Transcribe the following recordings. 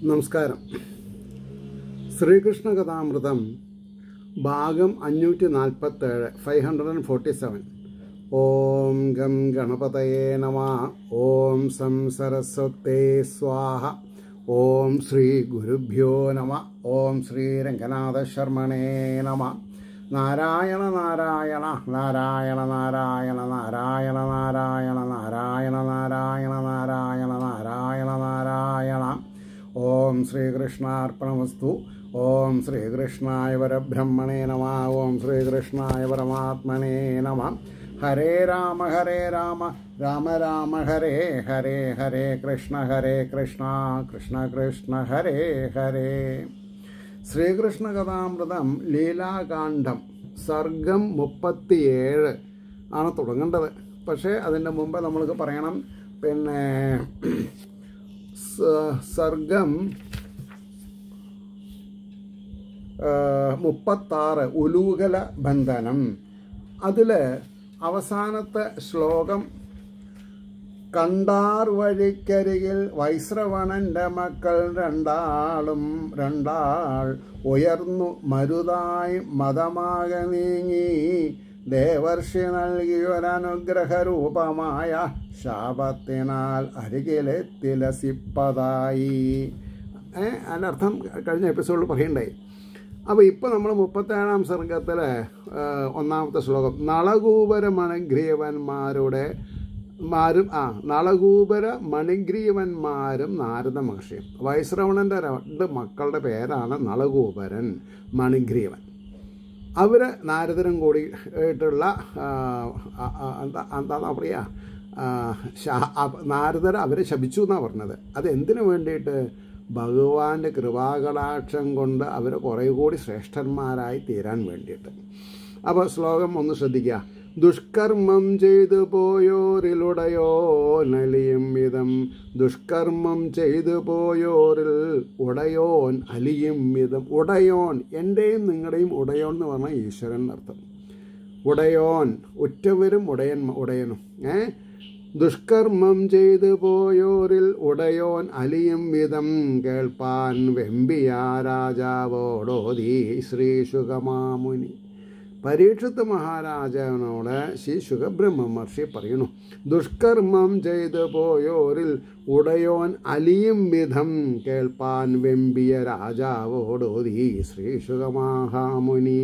നമസ്കാരം ശ്രീകൃഷ്ണ കഥാമൃതം ഭാഗം അഞ്ഞൂറ്റി നാൽപ്പത്തേഴ് five hundred and forty seven ഓം ഗം ഗണപതയേ നമ ഓം സം സരസ്വത്തേ സ്വാഹ ഓം ശ്രീ ഗുരുഭ്യോ നമ ഓം ശ്രീ രംഗനാഥ ശർമ്മണേ നമ നാരായണ നാരായണ നാരായണ നാരായണ നാരായണ നാരായണ നാരായണ നാരായണ നാരായണ നാരായണ നാരായണ ഓം ശ്രീകൃഷ്ണാർപ്പണമസ്തു ഓം ശ്രീകൃഷ്ണായ പരബ്രഹ്മണേ നമ ഓം ശ്രീകൃഷ്ണായ പരമാത്മനേ നമ ഹരേ രാമ ഹരേ രാമ രാമ രാമ ഹരേ ഹരേ ഹരേ കൃഷ്ണ ഹരേ കൃഷ്ണ കൃഷ്ണ കൃഷ്ണ ഹരേ ഹരേ ശ്രീകൃഷ്ണ കഥാമൃതം ലീലാകാന്ഡം സർഗം മുപ്പത്തിയേഴ് ആണ് തുടങ്ങേണ്ടത് പക്ഷേ അതിൻ്റെ മുമ്പ് നമ്മൾക്ക് പറയണം പിന്നെ സ- സർഗം മുപ്പത്താറ് ഉലൂകല ബന്ധനം അതിൽ അവസാനത്തെ ശ്ലോകം കണ്ടാർ വഴിക്കരികിൽ വൈശ്രവണന്റെ മക്കൾ രണ്ടാളും രണ്ടാൾ ഉയർന്നു മരുതായി മതമാകെ നീങ്ങി ദേവർഷി നൽകിയൊരനുഗ്രഹ രൂപമായ ശാപത്തിനാൽ അരികിലെത്തിലസിപ്പതായി ഏ അതിൻ്റെ അർത്ഥം കഴിഞ്ഞ എപ്പിസോഡിൽ പറയണ്ടായി അപ്പോൾ ഇപ്പോൾ നമ്മൾ മുപ്പത്തേഴാം സർഗത്തിലെ ഒന്നാമത്തെ ശ്ലോകം നളകൂപര മണിഗ്രീവന്മാരുടെ മാരും ആ നളകൂപര മണിഗ്രീവന്മാരും നാരദ മഹർഷിയും വൈശ്രവണൻ്റെ രണ്ട് മക്കളുടെ പേരാണ് നളകൂപരൻ മണിഗ്രീവൻ അവർ നാരദരും കൂടി ആയിട്ടുള്ള ആ, ആ, ആ, എന്താ എന്താണെന്നാ പറയുക ആ, ശാ- അ- നാരദർ അവരെ ശപിച്ചു എന്നാണ് പറഞ്ഞത് അത് എന്തിനു വേണ്ടിയിട്ട് ഭഗവാന്റെ കൃപാകടാക്ഷം കൊണ്ട് അവർ കുറേ കൂടി ശ്രേഷ്ഠന്മാരായി തീരാൻ വേണ്ടിയിട്ട് അപ്പോൾ ശ്ലോകം ഒന്ന് ശ്രദ്ധിക്കുക ദുഷ്കർമ്മം ചെയ്തു പോയോരിലുടയോ നലിയും വിധം ദുഷ്കർമ്മം ചെയ്തു പോയോരിൽ ഉടയോൻ അലിയും വിധം ഉടയോൻ എൻ്റെയും നിങ്ങളുടെയും ഉടയോൻ എന്ന് പറഞ്ഞാൽ ഈശ്വരൻ എന്നർത്ഥം ഉടയോൻ ഉറ്റവരും ഉടയൻ ഉടയനും ഏ ദുഷ്കർമ്മം ചെയ്തു പോയോരിൽ ഉടയോൻ അലിയും വിധം കേൾപ്പാൻ വെമ്പിയ രാജാവോടോതി ശ്രീ ശുഗമാമുനി പരീക്ഷത്ത് മഹാരാജാവിനോട് ശ്രീ ശുഖബ്രഹ്മ മഹർഷി പറയുന്നു ദുഷ്കർമ്മം ചെയ്തു പോയോരിൽ ഉടയോൻ അലിയും വിധം കേൾപ്പാൻ വെമ്പിയ രാജാവോടോതി ശ്രീ ശുഖമഹാമുനി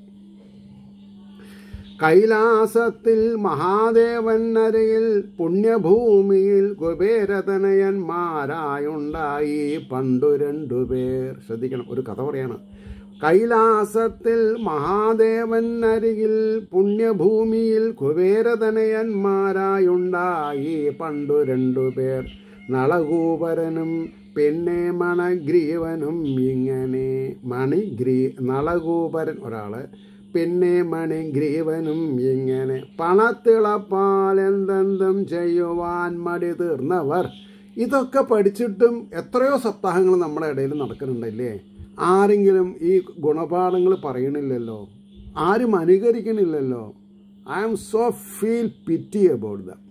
കൈലാസത്തിൽ മഹാദേവൻ അരയിൽ പുണ്യഭൂമിയിൽ കുബേരതനയന്മാരായുണ്ടായി പണ്ടു രണ്ടുപേർ ശ്രദ്ധിക്കണം ഒരു കഥ പറയാണ് കൈലാസത്തിൽ മഹാദേവൻ അരികിൽ പുണ്യഭൂമിയിൽ കുബേരതനയന്മാരായുണ്ടായി പണ്ടു രണ്ടുപേർ നളകൂപരനും പിന്നെ മണഗ്രീവനും ഇങ്ങനെ മണിഗ്രീ നളകൂപരൻ ഒരാള് പിന്നെ മണിഗ്രീവനും ഇങ്ങനെ പണത്തിളപ്പാൽ എന്തെന്തും ചെയ്യുവാൻ മടി തീർന്നവർ ഇതൊക്കെ പഠിച്ചിട്ടും എത്രയോ സപ്താഹങ്ങൾ നമ്മുടെ ഇടയിൽ നടക്കുന്നുണ്ടല്ലേ ആരെങ്കിലും ഈ ഗുണപാഠങ്ങൾ പറയണില്ലല്ലോ ആരും അനുകരിക്കണില്ലല്ലോ I am so feel pity about the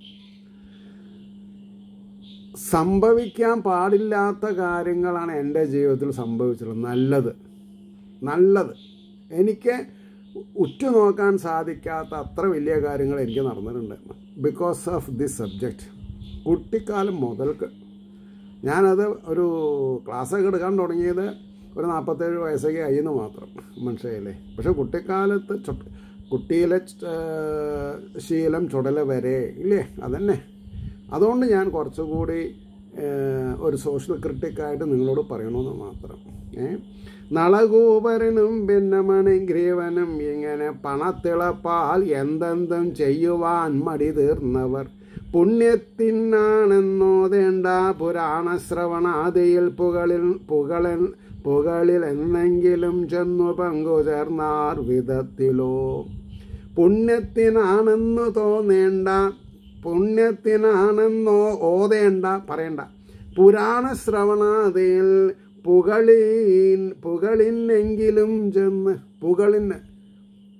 സംഭവിക്കാൻ പാടില്ലാത്ത കാര്യങ്ങളാണ് എൻ്റെ ജീവിതത്തിൽ സംഭവിച്ചിട്ടുള്ളത് നല്ലത് നല്ലത് എനിക്ക് ഉറ്റുനോക്കാൻ സാധിക്കാത്ത അത്ര വലിയ കാര്യങ്ങൾ എനിക്ക് നടന്നിട്ടുണ്ട് ബിക്കോസ് ഓഫ് ദിസ് സബ്ജക്റ്റ് കുട്ടിക്കാലം മുതൽക്ക് ഞാനത് ഒരു ക്ലാസ്സൊക്കെ എടുക്കാൻ തുടങ്ങിയത് ഒരു നാൽപ്പത്തേഴ് വയസ്സൊക്കെ ആയിന്ന് മാത്രം മനസ്സിലായില്ലേ പക്ഷെ കുട്ടിക്കാലത്ത് ചൊ- കുട്ടിയിലെ ആ, ശീലം ചുടല വരെ ഇല്ലേ അതന്നെ അതുകൊണ്ട് ഞാൻ കുറച്ചുകൂടി ആ, ഒരു സോഷ്യൽ ക്രിട്ടിക്കായിട്ട് നിങ്ങളോട് പറയണമെന്ന് മാത്രം ഏ നളകൂപരനും പിന്നെ മണിഗ്രീവനും ഇങ്ങനെ പണത്തിളപ്പാൽ എന്തെന്തും ചെയ്യുവാൻ മടി തീർന്നവർ പുണ്യത്തിനാണെന്നോതേണ്ട പുരാണ ശ്രവണാദിയിൽ പുകളിൽ പുകളൻ പുകളിൽ എന്നെങ്കിലും ചെന്നു പങ്കുചേർന്നാർ വിധത്തിലോ പുണ്യത്തിനാണെന്നു തോന്നേണ്ട പുണ്യത്തിനാണെന്നോ ഓതേണ്ട പറയണ്ട പുരാണ ശ്രവണാദിയിൽ പുകളിൻ പുകളിനെങ്കിലും ചെന്ന് പുകളിന്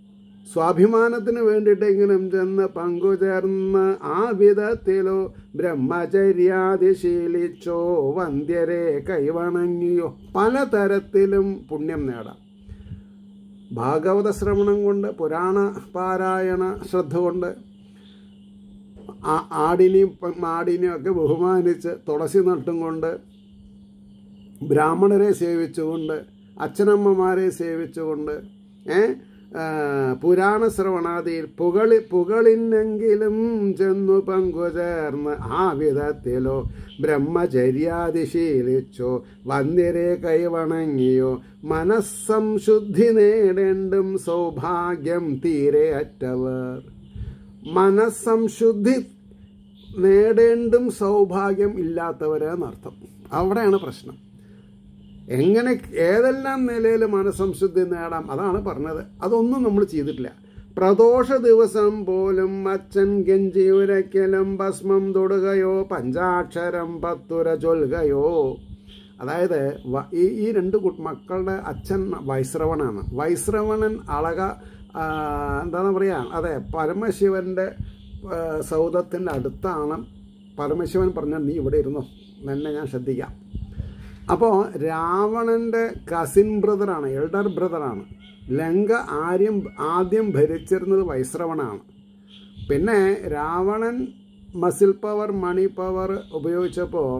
സ്വാഭിമാനത്തിന് വേണ്ടിയിട്ടെങ്കിലും ചെന്ന് പങ്കുചേർന്ന് ആ വിധത്തിലോ ബ്രഹ്മചര്യാദി ശീലിച്ചോ വന്ധ്യരെ കൈവണങ്ങിയോ പലതരത്തിലും പുണ്യം നേടാം ഭാഗവത ശ്രവണം കൊണ്ട് പുരാണ പാരായണ ശ്രദ്ധ കൊണ്ട് ആ- ആടിനെയും പ- മാടിനെയും ഒക്കെ ബഹുമാനിച്ച് തുളസി നട്ടും കൊണ്ട് ബ്രാഹ്മണരെ സേവിച്ചുകൊണ്ട് അച്ഛനമ്മമാരെ സേവിച്ചുകൊണ്ട് ഏ ആ, പുരാണ ശ്രവണാദിയിൽ പുകളി പുകളിനെങ്കിലും ചെന്നു പങ്കുചേർന്ന് ആ വിധത്തിലോ ബ്രഹ്മചര്യാദി ശീലിച്ചോ വന്ധ്യരെ കൈവണങ്ങിയോ മനസ്സംശുദ്ധി നേടേണ്ടും സൗഭാഗ്യം തീരെ അറ്റവർ മനസ്സംശുദ്ധി നേടേണ്ടും സൗഭാഗ്യം ഇല്ലാത്തവരെന്നർത്ഥം അവിടെയാണ് പ്രശ്നം എങ്ങനെ ഏതെല്ലാം നിലയിൽ മനസ്സംശുദ്ധി നേടാം അതാണ് പറഞ്ഞത് അതൊന്നും നമ്മൾ ചെയ്തിട്ടില്ല പ്രദോഷ ദിവസം പോലും അച്ഛൻ ഗഞ്ചി ഉരയ്ക്കലും ഭസ്മം തൊടുകയോ പഞ്ചാക്ഷരം പത്തുര ചൊല്ലുകയോ അതായത് വ- ഈ ഈ രണ്ട് കുട്ട് മക്കളുടെ അച്ഛൻ വൈശ്രവണാണ് വൈശ്രവണൻ അളക ആ, എന്താണ് പറയുക അതെ പരമശിവൻ്റെ സൗദത്തിൻ്റെ അടുത്താണ് പരമശിവൻ പറഞ്ഞ നീ ഇവിടെ ഇരുന്നോ എന്നെ ഞാൻ ശ്രദ്ധിക്കാം അപ്പോൾ രാവണൻ്റെ കസിൻ ബ്രദറാണ് എൽഡർ ബ്രദറാണ് ലങ്ക ആര്യം ആദ്യം ഭരിച്ചിരുന്നത് വൈശ്രവണാണ് പിന്നെ Ravanan muscle power money power ഉപയോഗിച്ചപ്പോൾ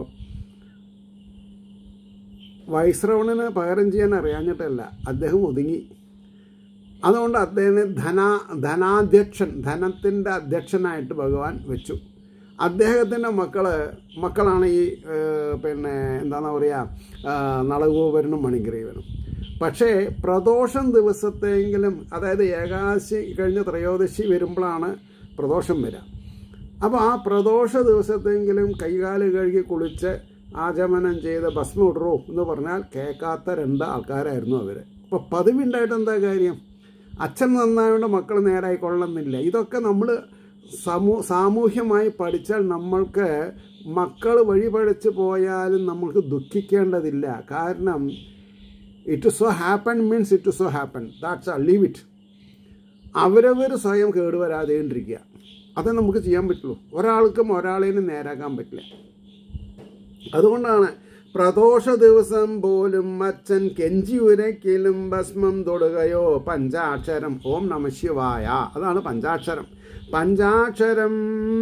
വൈശ്രവണന് പകരം ചെയ്യാൻ അറിയാഞ്ഞിട്ടല്ല അദ്ദേഹം ഒതുങ്ങി അതുകൊണ്ട് അദ്ദേഹത്തിന് ധനാ ധനാധ്യക്ഷൻ ധനത്തിൻ്റെ അധ്യക്ഷനായിട്ട് ഭഗവാൻ വെച്ചു അദ്ദേഹത്തിൻ്റെ മക്കള് മക്കളാണ് ഈ ഏഹ്, പിന്നെ എന്താണെന്ന് പറയുക നളഗോപരനും മണിഗ്രീവനും പക്ഷേ പ്രദോഷം ദിവസത്തെങ്കിലും അതായത് ഏകാദശി കഴിഞ്ഞ് ത്രയോദശി വരുമ്പോഴാണ് പ്രദോഷം വരിക അപ്പോൾ ആ പ്രദോഷ ദിവസത്തെങ്കിലും കൈകാല് കഴുകി കുളിച്ച് ആചമനം ചെയ്ത് ഭസ്മം ഇടറോ എന്ന് പറഞ്ഞാൽ കേൾക്കാത്ത രണ്ട് ആൾക്കാരായിരുന്നു അവർ അപ്പോൾ പതിവുണ്ടായിട്ട് എന്താ കാര്യം അച്ഛൻ നന്നായതുകൊണ്ട് മക്കൾ നേരായി കൊള്ളുന്നില്ല ഇതൊക്കെ നമ്മൾ സമൂ സാമൂഹ്യമായി പഠിച്ചാൽ നമ്മൾക്ക് മക്കൾ വഴിപഴിച്ച് പോയാലും നമ്മൾക്ക് ദുഃഖിക്കേണ്ടതില്ല കാരണം it so happen means it so happen that's ah leave it അവരവർ സ്വയം കേടുവരാതെണ്ടിരിക്കുക അതേ നമുക്ക് ചെയ്യാൻ പറ്റുള്ളൂ ഒരാൾക്കും ഒരാളേനും നേരാക്കാൻ പറ്റില്ല അതുകൊണ്ടാണ് പ്രദോഷ ദിവസം പോലും അച്ഛൻ കെഞ്ചി ഉരയ്ക്കലും ഭസ്മം തൊടുകയോ പഞ്ചാക്ഷരം ഓം നമ ശിവായ അതാണ് പഞ്ചാക്ഷരം പഞ്ചാക്ഷരം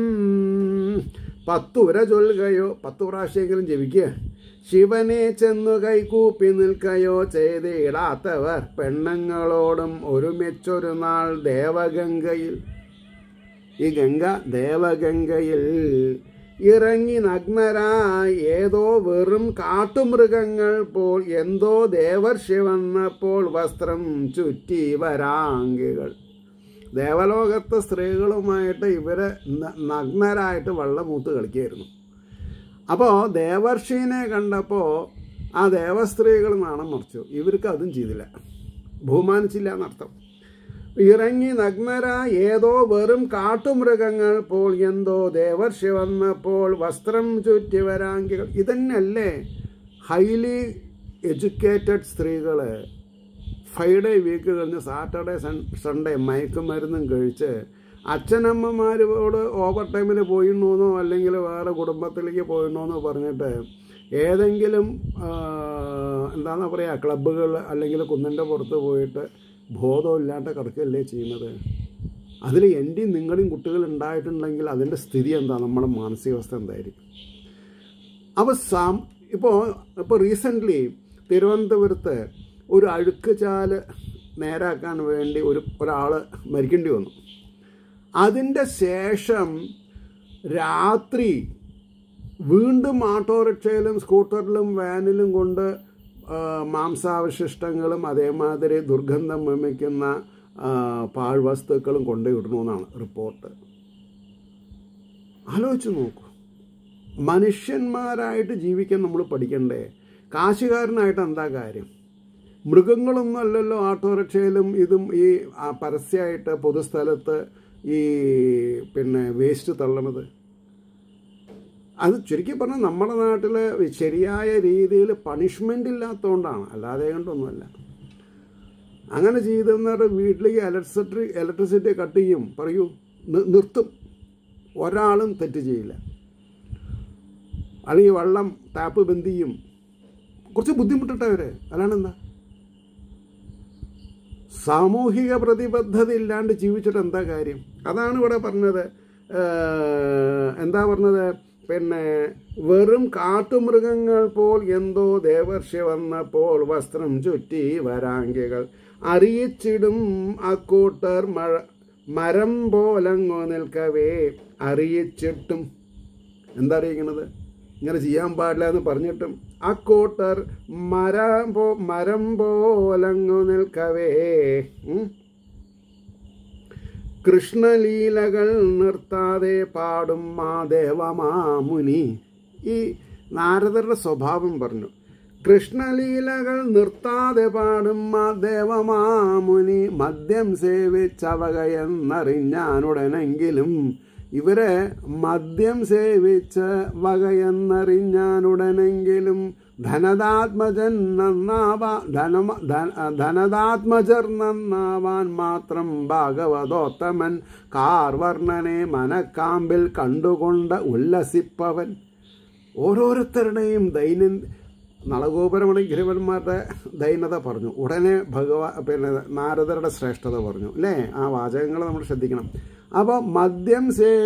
പത്തുര ചൊല്ലുകയോ പത്തു പ്രാവശ്യമെങ്കിലും ജപിക്കുക ശിവനെ ചെന്നു കൈകൂപ്പി നിൽക്കയോ ചെയ്തിടാത്തവർ പെണ്ണുങ്ങളോടും ഒരുമിച്ചൊരു നാൾ ദേവഗംഗയിൽ ഈ ഗംഗ ദേവഗംഗയിൽ ഇറങ്ങി നഗ്നരായി ഏതോ വെറും കാട്ടുമൃഗങ്ങൾ പോൽ എന്തോ ദേവർഷി വന്നപ്പോൾ വസ്ത്രം ചുറ്റി വരാങ്കികൾ ദേവലോകത്തെ സ്ത്രീകളുമായിട്ട് ഇവര് ന- നഗ്നരായിട്ട് വെള്ളമൂത്ത് കളിക്കുകയായിരുന്നു അപ്പോൾ ദേവർഷീനെ കണ്ടപ്പോൾ ആ ദേവസ്ത്രീകൾ നാണം മറിച്ചു ഇവർക്ക് അതും ചെയ്തില്ല ബഹുമാനിച്ചില്ല എന്നർത്ഥം ഇറങ്ങി നഗ്നര ഏതോ വെറും കാട്ടുമൃഗങ്ങൾ പോൽ എന്തോ ദേവർഷി വന്നപ്പോൾ വസ്ത്രം ചുറ്റി വരാങ്കികൾ ഇതന്നെയല്ലേ ഹൈലി എഡ്യൂക്കേറ്റഡ് സ്ത്രീകൾ ഫൈവ് ഡേ വീക്ക് കഴിഞ്ഞ് സാറ്റർഡേ സൺ സൺഡേ മയക്കുമരുന്നും കഴിച്ച് അച്ഛനമ്മമാരോട് ഓവർ ടൈമിൽ പോയിണോന്നോ അല്ലെങ്കിൽ വേറെ കുടുംബത്തിലേക്ക് പോയിണോന്നോ പറഞ്ഞിട്ട് ഏതെങ്കിലും ആ, എന്താണെന്ന് പറയുക ക്ലബ്ബുകൾ അല്ലെങ്കിൽ കുന്നിൻ്റെ പുറത്ത് പോയിട്ട് ബോധമില്ലാണ്ട് കിടക്കുകയല്ലേ ചെയ്യുന്നത് അതിൽ എൻ്റെയും നിങ്ങളുടെയും കുട്ടികൾ ഉണ്ടായിട്ടുണ്ടെങ്കിൽ അതിൻ്റെ സ്ഥിതി എന്താ നമ്മുടെ മാനസികാവസ്ഥ എന്തായിരിക്കും അപ്പോൾ സാം ഇപ്പോൾ ഇപ്പോൾ റീസെൻ്റ്ലി തിരുവനന്തപുരത്ത് ഒരു അഴുക്ക് ചാല് നേരാക്കാൻ വേണ്ടി ഒരു ഒരാൾ മരിക്കേണ്ടി വന്നു അതിൻ്റെ ശേഷം രാത്രി വീണ്ടും ഓട്ടോറിക്ഷയിലും സ്കൂട്ടറിലും വാനിലും കൊണ്ട് ആ, മാംസാവശിഷ്ടങ്ങളും അതേമാതിരി ദുർഗന്ധം വമിക്കുന്ന ആ, പാഴ്വസ്തുക്കളും കൊണ്ടുവിടണമെന്നാണ് റിപ്പോർട്ട് ആലോചിച്ച് നോക്കൂ മനുഷ്യന്മാരായിട്ട് ജീവിക്കാൻ നമ്മൾ പഠിക്കണ്ടേ കാശുകാരനായിട്ട് എന്താ കാര്യം മൃഗങ്ങളൊന്നും അല്ലല്ലോ ഓട്ടോറിക്ഷയിലും ഇതും ഈ ആ, പരസ്യമായിട്ട് പൊതുസ്ഥലത്ത് ഈ പിന്നെ വേസ്റ്റ് തള്ളണത് അത് ചുരുക്കി പറഞ്ഞാൽ നമ്മുടെ നാട്ടിൽ ശരിയായ രീതിയിൽ പണിഷ്മെൻ്റ് ഇല്ലാത്തതുകൊണ്ടാണ് അല്ലാതെ കൊണ്ടൊന്നുമല്ല അങ്ങനെ ചെയ്തെന്നവരുടെ വീട്ടിലേക്ക് ഇലക്ട്രിസിറ്റി ഇലക്ട്രിസിറ്റി കട്ട് ചെയ്യും പറയൂ നി- നിർത്തും ഒരാളും തെറ്റ് ചെയ്യില്ല അല്ലെങ്കിൽ വെള്ളം ടാപ്പ് ബന്ദ് ചെയ്യും കുറച്ച് ബുദ്ധിമുട്ടിട്ടവർ അല്ലാണെന്താ സാമൂഹിക പ്രതിബദ്ധത ഇല്ലാണ്ട് ജീവിച്ചിട്ട് എന്താ കാര്യം അതാണ് ഇവിടെ പറഞ്ഞത് ഏഹ്, എന്താ പറഞ്ഞത് പിന്നെ വെറും കാട്ടുമൃഗങ്ങൾ പോൽ എന്തോ ദേവർഷി വന്നപ്പോൾ വസ്ത്രം ചുറ്റി വരാങ്കികൾ അറിയിച്ചിടും അക്കൂട്ടർ മഴ മരം പോലങ്ങോ നിൽക്കവേ അറിയിച്ചിട്ടും എന്താ അറിയിക്കണത് ഇങ്ങനെ ചെയ്യാൻ പാടില്ല എന്ന് പറഞ്ഞിട്ടും അക്കൂട്ടർ മരം പോ മരം പോലങ്ങു നിൽക്കവേ ഉം. കൃഷ്ണലീലകൾ നിർത്താതെ പാടും മാദേവമാമുനി ഈ നാരദരുടെ സ്വഭാവം പറഞ്ഞു കൃഷ്ണലീലകൾ നിർത്താതെ പാടും മാദേവമാമുനി മദ്യം സേവിച്ചവകയെന്നറിഞ്ഞാനുടനെങ്കിലും ഇവരെ മദ്യം സേവിച്ച് വകയെന്നറിഞ്ഞാനുടനെങ്കിലും ധനദാത്മജൻ നന്നാവാ ധനമ ധന- ധനദാത്മജർ നന്നാവാൻ മാത്രം ഭാഗവതോത്തമൻ കാർവർണ്ണനെ മനക്കാമ്പിൽ കണ്ടുകൊണ്ട് ഉല്ലസിപ്പവൻ ഓരോരുത്തരുടെയും ദൈനം നളഗോപുരമണി ഗിരിവന്മാരുടെ ദൈനത പറഞ്ഞു ഉടനെ ഭഗവാ പിന്നെ നാരദരുടെ ശ്രേഷ്ഠത പറഞ്ഞു അല്ലേ ആ വാചകങ്ങൾ നമ്മൾ ശ്രദ്ധിക്കണം അപ്പോൾ മദ്യം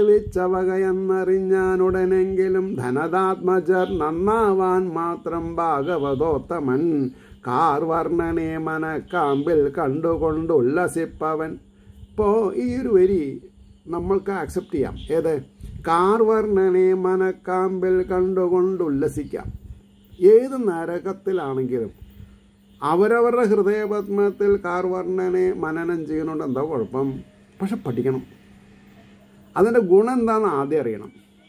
സേവിച്ചവകയെന്നറിഞ്ഞാനുടനെങ്കിലും ധനദാത്മജർ നന്നാവാൻ മാത്രം ഭാഗവതോത്തമൻ കാർവർണ്ണനെ മനക്കാമ്പിൽ കണ്ടുകൊണ്ട് ഉല്ലസിപ്പവൻ ഇപ്പോൾ ഈ ഒരു വരി നമ്മൾക്ക് ആക്സെപ്റ്റ് ചെയ്യാം ഏത് കാർവർണ്ണനെ മനക്കാമ്പിൽ കണ്ടുകൊണ്ട് ഉല്ലസിക്കാം ഏത് നരകത്തിലാണെങ്കിലും അവരവരുടെ ഹൃദയപത്മത്തിൽ കാർവർണ്ണനെ മനനം ചെയ്യുന്നുണ്ട് എന്താ കുഴപ്പം പക്ഷെ പഠിക്കണം അതിൻ്റെ ഗുണം എന്താണെന്ന് ആദ്യം അറിയണം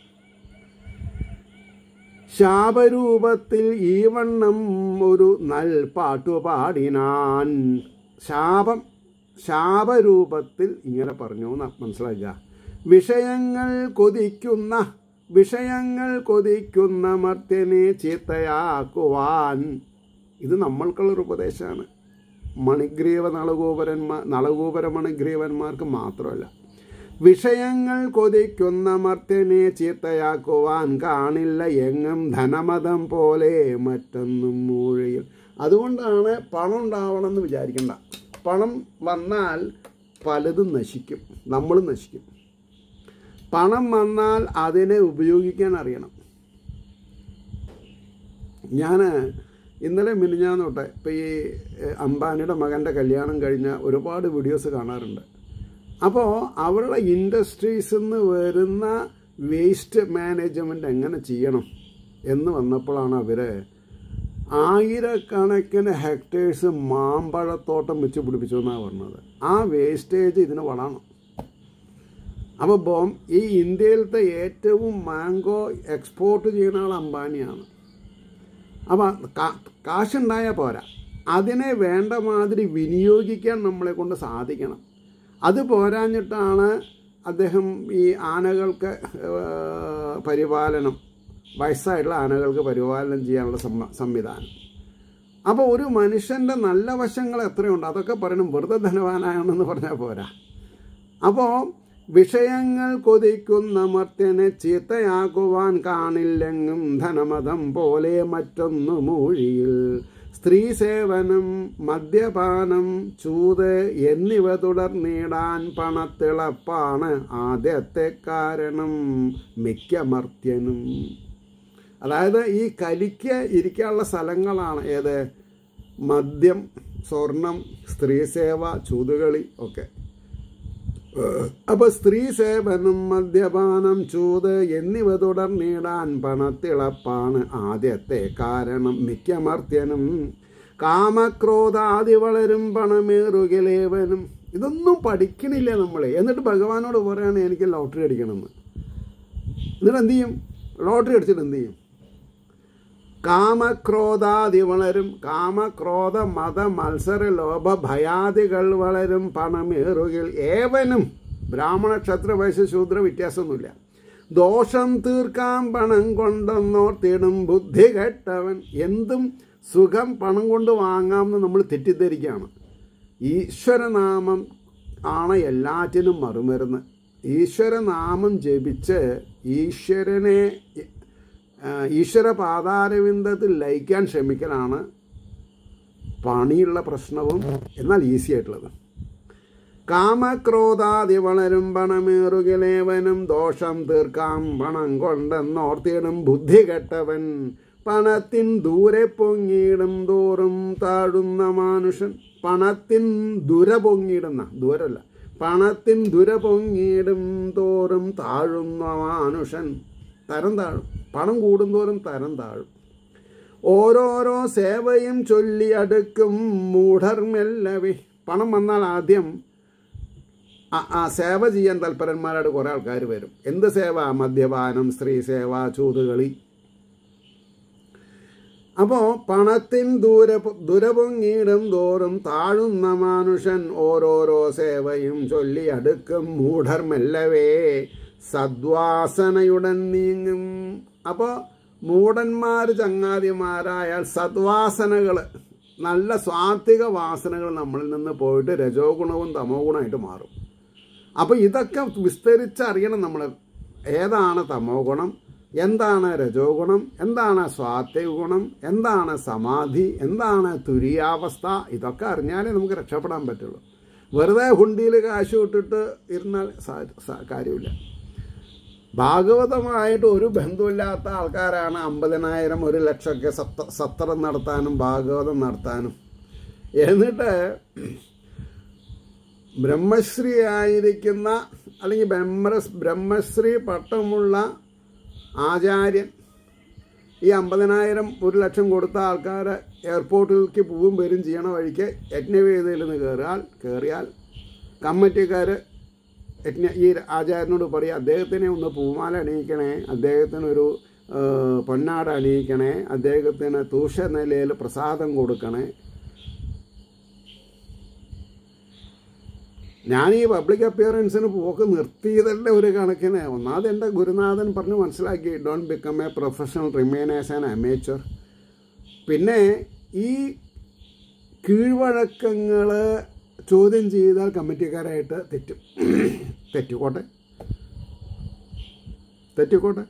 ശാപരൂപത്തിൽ ഈ വണ്ണം ഒരു നൽ പാട്ടുപാടിനാൻ ശാപം ശാപരൂപത്തിൽ ഇങ്ങനെ പറഞ്ഞു എന്ന് മനസ്സിലാക്കുക വിഷയങ്ങൾ കൊതിക്കുന്ന വിഷയങ്ങൾ കൊതിക്കുന്ന മർത്യനെ ചീത്തയാക്കുവാൻ ഇത് നമ്മൾക്കുള്ളൊരു ഉപദേശമാണ് മണിഗ്രീവ നളഗോപുരന്മാർ നളഗോപുര മണിഗ്രീവന്മാർക്ക് മാത്രമല്ല വിഷയങ്ങൾ കൊതിക്കുന്ന മർത്യനെ ചീത്തയാക്കുവാൻ കാണില്ല എങ്ങും ധനമതം പോലെ മറ്റൊന്നും മൂഴയിൽ അതുകൊണ്ടാണ് പണം ഉണ്ടാവണമെന്ന് വിചാരിക്കണ്ട പണം വന്നാൽ പലതും നശിക്കും നമ്മളും നശിക്കും പണം വന്നാൽ അതിനെ ഉപയോഗിക്കാൻ അറിയണം ഞാൻ ഇന്നലെ മിനിഞ്ഞാന്ന് തൊട്ടെ ഇപ്പോൾ ഈ എഹ്, അംബാനിയുടെ മകൻ്റെ കല്യാണം കഴിഞ്ഞ ഒരുപാട് വീഡിയോസ് കാണാറുണ്ട് അപ്പോൾ അവരുടെ ഇൻഡസ്ട്രീസിൽ നിന്ന് വരുന്ന വേസ്റ്റ് മാനേജ്മെൻറ്റ് എങ്ങനെ ചെയ്യണം എന്ന് വന്നപ്പോഴാണ് അവർ ആയിരക്കണക്കിന് ഹെക്ടേഴ്സ് മാമ്പഴത്തോട്ടം വെച്ച് പിടിപ്പിച്ചു എന്നാണ് പറഞ്ഞത് ആ വേസ്റ്റേജ് ഇതിന് വളമാണ് അപ്പോൾ ബോം ഈ ഇന്ത്യയിലത്തെ ഏറ്റവും മാംഗോ എക്സ്പോർട്ട് ചെയ്യുന്ന ആൾ അംബാനിയാണ് അപ്പോൾ കാ- കാശുണ്ടായാൽ പോരാ അതിനെ വേണ്ട മാതിരി വിനിയോഗിക്കാൻ നമ്മളെ കൊണ്ട് സാധിക്കണം അത് പോരാഞ്ഞിട്ടാണ് അദ്ദേഹം ഈ ആനകൾക്ക് ഏഹ്, പരിപാലനം വയസ്സായിട്ടുള്ള ആനകൾക്ക് പരിപാലനം ചെയ്യാനുള്ള സമ്മ- സംവിധാനം അപ്പോൾ ഒരു മനുഷ്യൻ്റെ നല്ല വശങ്ങൾ എത്രയുണ്ട് അതൊക്കെ പറയണം വെറുതെ ധനവാനാണെന്ന് പറഞ്ഞാൽ പോരാ അപ്പോൾ വിഷയങ്ങൾ കൊതിക്കുന്ന മർത്യനെ ചീത്തയാക്കുവാൻ കാണില്ലെങ്ങും ധനമതം പോലെ മറ്റൊന്നു മൂഴിയിൽ സ്ത്രീ സേവനം മദ്യപാനം ചൂത് എന്നിവ തുടർന്നിടാൻ പണത്തിളപ്പാണ് ആദ്യത്തെ കാരണം മിക്ക മർത്യനും അതായത് ഈ കലിക്ക് ഇരിക്കാനുള്ള സ്ഥലങ്ങളാണ് ഏത് മദ്യം സ്വർണം സ്ത്രീ സേവ ചൂതുകളി ഒക്കെ അപ്പോൾ സ്ത്രീ സേവനം മദ്യപാനം ചൂത് എന്നിവ തുടർന്നിടാൻ പണത്തിളപ്പാണ് ആദ്യത്തെ കാരണം മിക്ക മർത്യനും കാമക്രോധാദി വളരും പണമേറുകലേവനും ഇതൊന്നും പഠിക്കണില്ല നമ്മളെ എന്നിട്ട് ഭഗവാനോട് പറയാണ് എനിക്ക് ലോട്ടറി അടിക്കണമെന്ന് എന്നിട്ട് എന്ത് ചെയ്യും ലോട്ടറി അടിച്ചിട്ട് എന്ത് ചെയ്യും കാമക്രോധാദി വളരും കാമക്രോധ മത മത്സര ലോഭ ഭയാദികൾ വളരും പണമേറുകിൽ ഏവനും ബ്രാഹ്മണ ക്ഷത്ര വൈശ്യ ശൂദ്ര വ്യത്യാസമൊന്നുമില്ല ദോഷം തീർക്കാൻ പണം കൊണ്ടെന്നോർത്തിടും ബുദ്ധി കെട്ടവൻ എന്തും സുഖം പണം കൊണ്ട് വാങ്ങാമെന്ന് നമ്മൾ തെറ്റിദ്ധരിക്കുകയാണ് ഈശ്വരനാമം ആണ് എല്ലാറ്റിനും മറുമരുന്ന് ഈശ്വരനാമം ജപിച്ച് ഈശ്വരനെ ആ, ഈശ്വര പാതാരവിന്ദത്തിൽ ലയിക്കാൻ ശ്രമിക്കലാണ് പണിയുള്ള പ്രശ്നവും എന്നാൽ ഈസി ആയിട്ടുള്ളത് കാമക്രോധാതി വളരും പണമേറുകലേവനും ദോഷം തീർക്കാം പണം കൊണ്ടെന്നോർത്തിയിടും ബുദ്ധി കെട്ടവൻ പണത്തിൻ ദൂരെ പൊങ്ങിയിടും തോറും താഴുന്ന മാനുഷൻ പണത്തിൻ ദുര പൊങ്ങിയിടുന്ന ദൂരല്ല പണത്തിൻ ദുര പൊങ്ങിയിടും തോറും താഴുന്ന മാനുഷൻ തരം താഴും പണം കൂടുന്തോറും തരം താഴും ഓരോരോ സേവയും ചൊല്ലി അടുക്കും മൂഢർ മെല്ലവേ പണം വന്നാൽ ആദ്യം ആ- ആ സേവ ചെയ്യാൻ തൽപരന്മാരായിട്ട് കുറേ ആൾക്കാർ വരും എന്ത് സേവ മദ്യപാനം സ്ത്രീ സേവ ചൂതുകളി അപ്പോൾ പണത്തിൻ ദൂര ദുരപൊങ്ങിയിടും തോറും താഴുന്ന മനുഷ്യൻ ഓരോരോ സേവയും ചൊല്ലി അടുക്കും മൂഢർ മെല്ലവേ സദ്വാസനയുടൻ നീങ്ങും അപ്പോൾ മൂഢന്മാർ ചങ്ങാതിമാരായാൽ സദ്വാസനകൾ നല്ല സ്വാത്വിക വാസനകൾ നമ്മളിൽ നിന്ന് പോയിട്ട് രജോ ഗുണവും തമോ ഗുണമായിട്ട് മാറും അപ്പോൾ ഇതൊക്കെ വിസ്തരിച്ചറിയണം നമ്മൾ ഏതാണ് തമോ ഗുണം എന്താണ് രജോ ഗുണം എന്താണ് സ്വാത്വിക ഗുണം എന്താണ് സമാധി എന്താണ് തുരിയാവസ്ഥ ഇതൊക്കെ അറിഞ്ഞാലേ നമുക്ക് രക്ഷപ്പെടാൻ പറ്റുള്ളൂ വെറുതെ ഹുണ്ടിയിൽ കാശ് ഇട്ടിട്ട് ഇരുന്നാൽ സാ- സാ- കാര്യമില്ല ഭാഗവതമായിട്ട് ഒരു ബന്ധമില്ലാത്ത ആൾക്കാരാണ് അമ്പതിനായിരം ഒരു ലക്ഷമൊക്കെ സത്ത സത്രം നടത്താനും ഭാഗവതം നടത്താനും എന്നിട്ട് ബ്രഹ്മശ്രീ ആയിരിക്കുന്ന അല്ലെങ്കിൽ ബ്രഹ്മ ബ്രഹ്മശ്രീ പട്ടമുള്ള ആചാര്യൻ ഈ അമ്പതിനായിരം ഒരു ലക്ഷം കൊടുത്ത ആൾക്കാരെ എയർപോർട്ടിലേക്ക് പോവും വരും ചെയ്യണ വഴിക്ക് യജ്ഞവേദിയിൽ നിന്ന് കയറിയാൽ കയറിയാൽ കമ്മിറ്റിക്കാർ യജ്ഞ ഈ ആചാര്യനോട് പറയും അദ്ദേഹത്തിനെ ഒന്ന് പൂമാല അണിയിക്കണേ അദ്ദേഹത്തിനൊരു ആ, പൊന്നാട അണിയിക്കണേ അദ്ദേഹത്തിന് തൂഷ നിലയിൽ പ്രസാദം കൊടുക്കണേ ഞാൻ ഈ പബ്ലിക് അപ്പിയറൻസിന് പോക്ക് നിർത്തിയതല്ലേ ഒരു കണക്കിന് ഒന്നാമത് എൻ്റെ ഗുരുനാഥൻ പറഞ്ഞ് മനസ്സിലാക്കി don't become a professional remain as an amateur പിന്നെ ഈ കീഴ്വഴക്കങ്ങൾ ചോദ്യം ചെയ്താൽ കമ്മിറ്റിക്കാരായിട്ട് തെറ്റും തെറ്റിക്കോട്ടെ തെറ്റിക്കോട്ടെ